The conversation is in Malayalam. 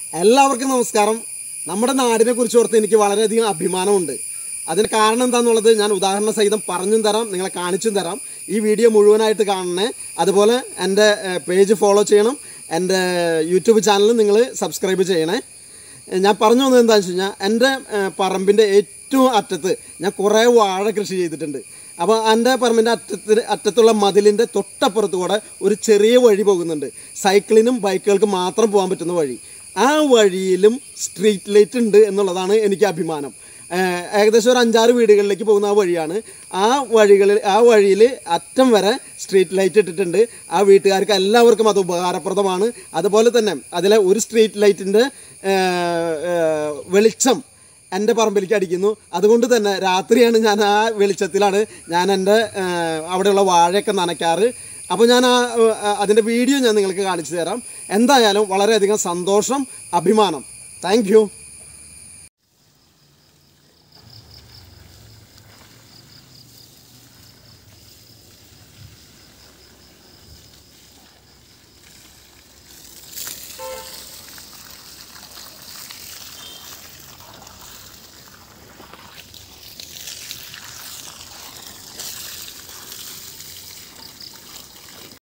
എല്ലാവർക്കും നമസ്കാരം നമ്മുടെ നാടിനെ കുറിച്ച് ഓർത്ത് എനിക്ക് വളരെയധികം അഭിമാനമുണ്ട് അതിന് കാരണം എന്താണെന്നുള്ളത് ഞാൻ ഉദാഹരണ സഹിതം പറഞ്ഞും തരാം നിങ്ങളെ കാണിച്ചും തരാം ഈ വീഡിയോ മുഴുവനായിട്ട് കാണണേ അതുപോലെ എൻ്റെ പേജ് ഫോളോ ചെയ്യണം എൻ്റെ യൂട്യൂബ് ചാനൽ നിങ്ങൾ സബ്സ്ക്രൈബ് ചെയ്യണേ ഏഹ് ഞാൻ പറഞ്ഞു വന്നത് എന്താണെന്ന് വെച്ച് കഴിഞ്ഞാൽ എൻ്റെ ഏഹ് പറമ്പിൻ്റെ ഏറ്റവും അറ്റത്ത് ഞാൻ കുറേ വാഴ കൃഷി ചെയ്തിട്ടുണ്ട് അപ്പോൾ എൻ്റെ പറമ്പിൻ്റെ അറ്റത്തിന് അറ്റത്തുള്ള മതിലിൻ്റെ തൊട്ടപ്പുറത്ത് കൂടെ ഒരു ചെറിയ വഴി പോകുന്നുണ്ട് സൈക്കിളിനും ബൈക്കുകൾക്ക് മാത്രം പോകാൻ പറ്റുന്ന വഴി ആ വഴിയിലും സ്ട്രീറ്റ് ലൈറ്റ് ഉണ്ട് എന്നുള്ളതാണ് എനിക്ക് അഭിമാനം ഏഹ് ഏകദേശം ഒരു അഞ്ചാറ് വീടുകളിലേക്ക് പോകുന്ന ആ വഴിയാണ് ആ വഴികളിൽ ആ വഴിയിൽ അറ്റം വരെ സ്ട്രീറ്റ് ലൈറ്റ് ഇട്ടിട്ടുണ്ട് ആ വീട്ടുകാർക്ക് എല്ലാവർക്കും അത് ഉപകാരപ്രദമാണ് അതുപോലെ തന്നെ അതിലെ ഒരു സ്ട്രീറ്റ് ലൈറ്റിൻ്റെ വെളിച്ചം എൻ്റെ പറമ്പിലേക്ക് അടിക്കുന്നു അതുകൊണ്ട് തന്നെ രാത്രിയാണ് ഞാൻ ആ വെളിച്ചത്തിലാണ് ഞാൻ എൻ്റെ ഏഹ്, അവിടെയുള്ള വാഴയൊക്കെ നനയ്ക്കാറ് അപ്പോൾ ഞാൻ ആ ഏഹ്, അതിൻ്റെ വീഡിയോ ഞാൻ നിങ്ങൾക്ക് കാണിച്ചു തരാം എന്തായാലും വളരെയധികം സന്തോഷം അഭിമാനം താങ്ക്